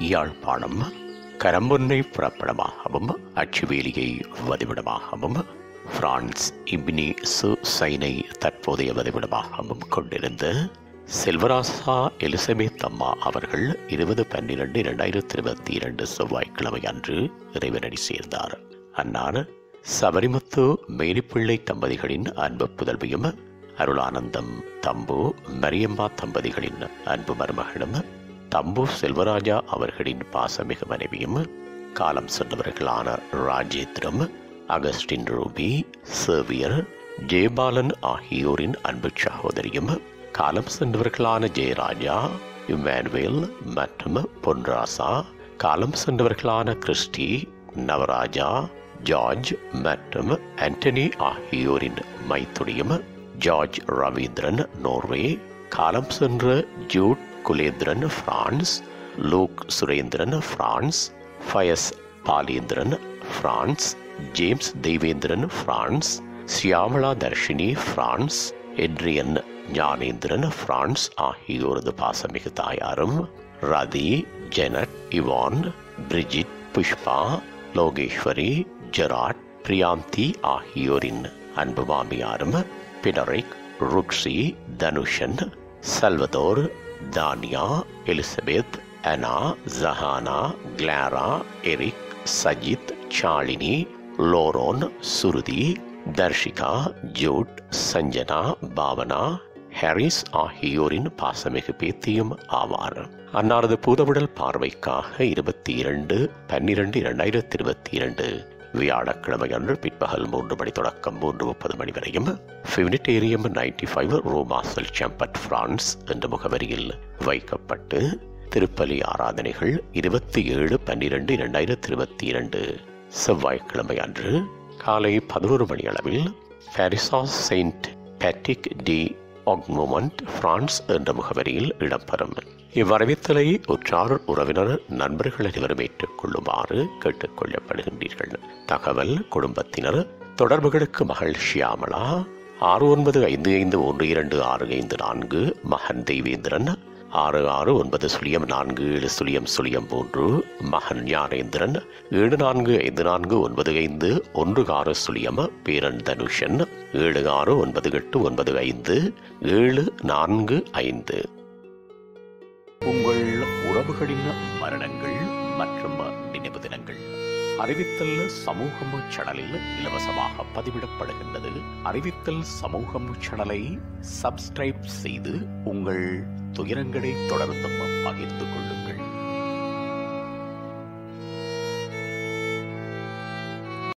Yazhpanam கரம்பொன்னை புறப்படமாகவும் அச்சுவேலியை வதிவிடமாகவும் France இப்னி சு சைனை தற்போதைய வதிவிடமாகவும் கொண்டிருந்த செல்வராசா எலிசபெத் அம்மா அவர்கள் இருபது பன்னிரண்டு இரண்டாயிரத்தி இருபத்தி இரண்டு செவ்வாய்க்கிழமை அன்று இறைவனடி சேர்ந்தார் அன்னார் சபரிமுத்து மேரிப்பிள்ளை தம்பதிகளின் அன்பு புதல்வியும் அருளானந்தம் தம்பு மரியம்மா தம்பதிகளின் அன்பு மருமகளும் தம்பு செல்வராஜா அவர்களின் பாசமிகு மனைவியும் காலம் சென்றவர்களான Rajendram Augustine Ruby Xavier Jeyapalan ஆகியோரின் அன்பு சகோதரியும் காலம் சென்றவர்களான ஜெயராஜா இம்மானுவேல் மற்றும் பொன்ராசா காலம் சென்றவர்களான கிறிஸ்டி நவராஜா ஜார்ஜ் மற்றும் ஆண்டனி ஆகியோரின் மைத்துடியும் ஜார்ஜ் ரவீந்திரன் நோர்வே காலம் சென்ற Jude Kulendran France Luke Surendran France Pius Balendran France James Devendran France Shyamala Dharshini France Adrian Gnanendran France ஆகியோரது பாசமிகு தாயாரும் Rathi Janet Ivan Brigid Pushpa Logeswari Gerard Priyanthi ஆகியோரின் அன்பு மாமியாரும் பினரிக் ருக்ஸி தனுஷன் சல்வதோர் Tania Elizabeth Ana Johanna Clara Eric Sajith Shalini Lauren Shruthi Dharshika Jude Sanjana Bhavana Harris ஆகியோரின் பாசமிகு பேத்தியும் ஆவார் அன்னாரது பூதவிடல் பார்வைக்காக இருபத்தி இரண்டு பன்னிரண்டு இரண்டாயிரத்தி இருபத்தி இரண்டு வியாழக்கிழமை அன்று பிற்பகல் மூன்று மணி தொடக்கம் மூன்று முப்பது மணி வரையும் ஃபியூனிட்டேரியம் நைன்டி ஃபைவ் ரோமாசல் செம்பட் பிரான்ஸ் என்ற முகவரியில் வைக்கப்பட்டு திருப்பலி ஆராதனைகள் இருபத்தி ஏழு பன்னிரண்டு இரண்டாயிரத்தி இருபத்தி இரண்டு செவ்வாய்க்கிழமை அன்று காலை பதினோரு மணி அளவில் பாரிசா செயின்ட் பேட்டிக் டி ஆக்மோமண்ட் பிரான்ஸ் என்ற முகவரியில் இடம்பெறும் இவ்வரவித்தலை உற்றார் உறவினர் நண்பர்கள் அனைவரும் ஏற்றுக்கொள்ளுமாறு கேட்டுக்கொள்ளப்படுகின்றீர்கள் தகவல் குடும்பத்தினர் தொடர்புகளுக்கு மகள் ஷியாமளா ஆறு ஒன்பது ஐந்து ஐந்து ஒன்று இரண்டு ஆறு ஐந்து நான்கு மகன் தெய்வேந்திரன் ஆறு ஆறு ஒன்பது சுழியம் நான்கு ஏழு சுழியம் சுழியம் மூன்று மகன் ஞானேந்திரன் ஏழு நான்கு ஐந்து நான்கு ஒன்பது ஐந்து ஒன்று ஆறு சுழியம் பேரன் தனுஷன் ஏழு ஆறு ஒன்பது எட்டு ஒன்பது ஐந்து ஏழு நான்கு ஐந்து உங்கள் உறவுகளின் மரணங்கள் மற்றும் நினைவு தினங்கள் அறிவித்தல் சமூகம் சேனலில் இலவசமாக பதிவிடப்படுகின்றது அறிவித்தல் சமூகம் சேனலை சப்ஸ்கிரைப் செய்து உங்கள் துயரங்களை தொடர்ந்தும் பகிர்ந்து கொள்ளுங்கள்